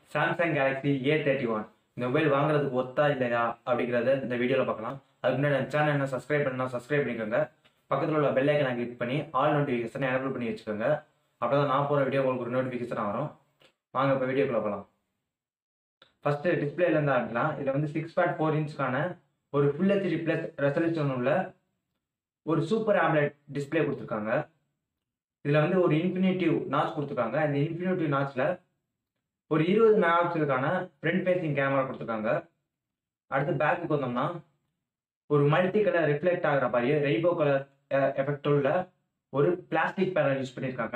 Samsung Galaxy A thirty one இந்த mobile வாங்குறதுக்கு ஒத்தா இல்லையா அப்படிங்கிறத இந்த வீடியோவில் பார்க்கலாம் அதுக்கு முன்னாடி சேனல் என்ன சப்ஸ்கிரைப் பண்ணா சப்ஸ்கிரைப் பண்ணிக்கோங்க பக்கத்தில் உள்ள பெல் ஐக்கனை கிளிக் பண்ணி ஆல் நோட்டிஃபிகேஷனை எனபிள் பண்ணி வச்சுக்கோங்க அப்போ தான் நான் போகிற வீடியோ உங்களுக்கு ஒரு நோட்டிஃபிகேஷன் வரும் வாங்க இப்போ வீடியோக்குள்ள போகலாம் ஃபஸ்ட்டு டிஸ்பிளேலேருந்து ஆரம்பிக்கலாம் இதில் வந்து சிக்ஸ் பாயிண்ட் ஃபோர் இன்ச்சுக்கான ஒரு ஃபுல் ஹெச்டி ப்ளஸ் ரெசல்யூஷன் உள்ள ஒரு சூப்பர் ஆம்லெட் டிஸ்பிளே கொடுத்துருக்காங்க இதில் வந்து ஒரு இன்ஃபினிட்டிவ் நாச் கொடுத்துருக்காங்க இந்த இன்ஃபினிட்டிவ் நாச்சில் ஒரு இருபது மெகாபிக்சலுக்கான ஃப்ரண்ட் ஃபேசிங் கேமரா கொடுத்துருக்காங்க அடுத்து பேக்குக்கு வந்தோம்னா ஒரு மல்டி கலர் ரிஃப்ளெக்ட் ஆகிற மாதிரி ரெய்போ கலர் எஃபெக்ட் உள்ள ஒரு பிளாஸ்டிக் பேனல் யூஸ் பண்ணியிருக்காங்க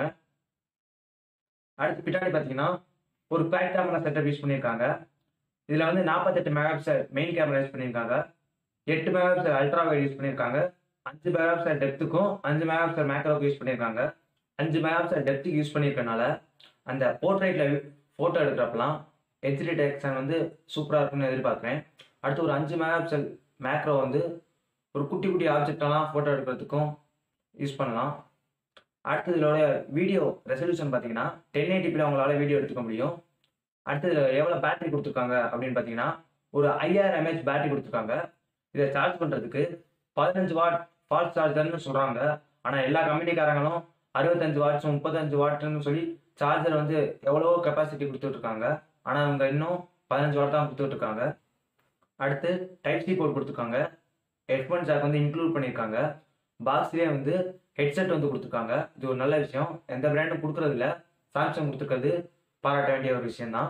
அடுத்து பின்னாடி பார்த்தீங்கன்னா ஒரு பேக் கேமரா செட்டப் யூஸ் பண்ணியிருக்காங்க இதில் வந்து நாற்பத்தெட்டு மெகாபிக்சல் மெயின் கேமரா யூஸ் பண்ணியிருக்காங்க எட்டு மெகாபிக்சல் அல்ட்ரா வைட் யூஸ் பண்ணியிருக்காங்க அஞ்சு மெகாபிக்சல் டெப்த்துக்கும் அஞ்சு மெகாபிக்சல் மேக்ரோவுக்கு யூஸ் பண்ணியிருக்காங்க அஞ்சு மெகாபிக்சல் டெப்த்துக்கு யூஸ் பண்ணியிருக்கனால அந்த போர்ட்ரேட்டில் ஃபோட்டோ எடுக்கிறப்பலாம் ஹெச்டி டிடெக்ஷன் வந்து சூப்பராக இருக்கும்னு எதிர்பார்க்குறேன் அடுத்து ஒரு அஞ்சு மெகாபிக்சல் மேக்ரோ வந்து ஒரு குட்டி குட்டி ஆப்ஜெக்டெல்லாம் ஃபோட்டோ எடுக்கிறதுக்கும் யூஸ் பண்ணலாம் அடுத்து இதோட வீடியோ ரெசல்யூஷன் பார்த்தீங்கன்னா டென் எயிட்டிபியில் அவங்களால வீடியோ எடுத்துக்க முடியும் அடுத்து இதில் எவ்வளோ பேட்டரி கொடுத்துருக்காங்க அப்படின்னு பார்த்தீங்கன்னா ஒரு ஐயாயிரம் எம்ஏஹெச் பேட்டரி கொடுத்துருக்காங்க இதை சார்ஜ் பண்ணுறதுக்கு பதினஞ்சு வாட் ஃபாஸ்ட் சார்ஜர்னு சொல்கிறாங்க ஆனால் எல்லா கம்பெனிக்காரங்களும் அறுபத்தஞ்சு வாட்ஸ் முப்பத்தஞ்சு வாட்ஸ்னு சொல்லி சார்ஜர் வந்து எவ்வளவோ கெப்பாசிட்டி கொடுத்துட்ருக்காங்க ஆனால் அவங்க இன்னும் பதினஞ்சு வாட் தான் கொடுத்துட்ருக்காங்க அடுத்து டைப் சி போர்ட் கொடுத்துருக்காங்க ஹெட்ஃபோன் ஜாக் வந்து இன்க்ளூட் பண்ணியிருக்காங்க பாக்ஸ்லேயே வந்து ஹெட்செட் வந்து கொடுத்துருக்காங்க இது ஒரு நல்ல விஷயம் எந்த பிராண்டும் கொடுக்குறது இல்லை சாம்சங் கொடுத்துருக்கிறது பாராட்ட வேண்டிய ஒரு விஷயம்தான்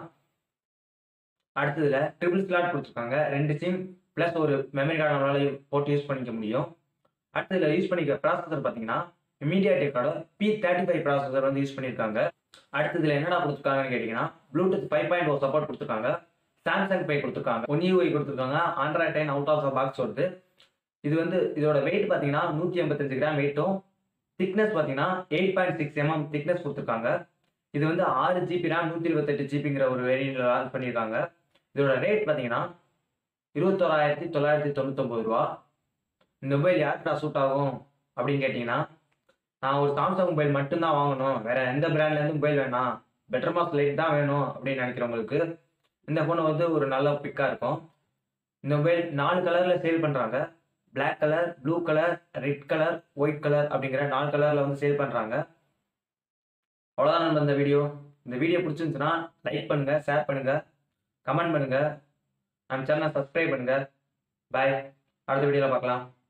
அடுத்ததுல ட்ரிபிள் ஸ்லாட் கொடுத்துருக்காங்க ரெண்டு சிம் ப்ளஸ் ஒரு மெமரி கார்டு நம்மளால போட்டு யூஸ் பண்ணிக்க முடியும் அடுத்ததுல யூஸ் பண்ணிக்க ப்ராசஸர் பார்த்தீங்கன்னா மீடியா டெக்கோட பி தேர்ட்டி ஃபைவ் ப்ராசஸர் வந்து யூஸ் பண்ணியிருக்காங்க அடுத்ததுல என்னடா கொடுத்துருக்காங்கன்னு கேட்டிங்கன்னா Bluetooth five point O support கொடுத்துருக்காங்க சாம்சங் பை கொடுத்துருக்காங்க ஒன் யூஐ கொடுத்துருக்காங்க Android ten out of the box வருது இது வந்து இதோட வெயிட் பார்த்தீங்கன்னா நூற்றி எண்பத்தஞ்சு கிராம் வெயிட்டும் திக்னஸ் பார்த்தீங்கன்னா eight point six mm thickness கொடுத்துருக்காங்க இது வந்து ஆறு ஜிபி ரேம் நூற்றி இருபத்தெட்டு ஜிபிங்கிற ஒரு வேரியன்ட்ல லான்ச் பண்ணியிருக்காங்க இதோட ரேட் பார்த்தீங்கன்னா இருபத்தோராயிரத்தி தொள்ளாயிரத்தி தொண்ணூத்தொம்பது ரூபா இந்த மொபைல் யாருக்கா சூட் ஆகும் அப்படின்னு கேட்டிங்கன்னா நான் ஒரு சாம்சங் மொபைல் மட்டும்தான் வாங்கணும் வேற எந்த பிராண்ட்லேருந்து மொபைல் வேணாம் பெட்டர் மாஸ் லைட் தான் வேணும் அப்படின்னு நினைக்கிறவங்களுக்கு இந்த ஃபோன் வந்து ஒரு நல்ல பிக்காக இருக்கும் இந்த மொபைல் நாலு கலரில் சேல் பண்ணுறாங்க black colour blue colour red colour white colour அப்படிங்கிற நாலு கலரில் வந்து சேல் பண்ணுறாங்க அவ்வளோதான் நம்ம இந்த வீடியோ இந்த வீடியோ பிடிச்சிருந்துச்சுன்னா லைக் பண்ணுங்க ஷேர் பண்ணுங்க கமெண்ட் பண்ணுங்க நம்ம சேனலை சப்ஸ்கிரைப் பண்ணுங்க பாய் அடுத்த வீடியோவில் பார்க்கலாம்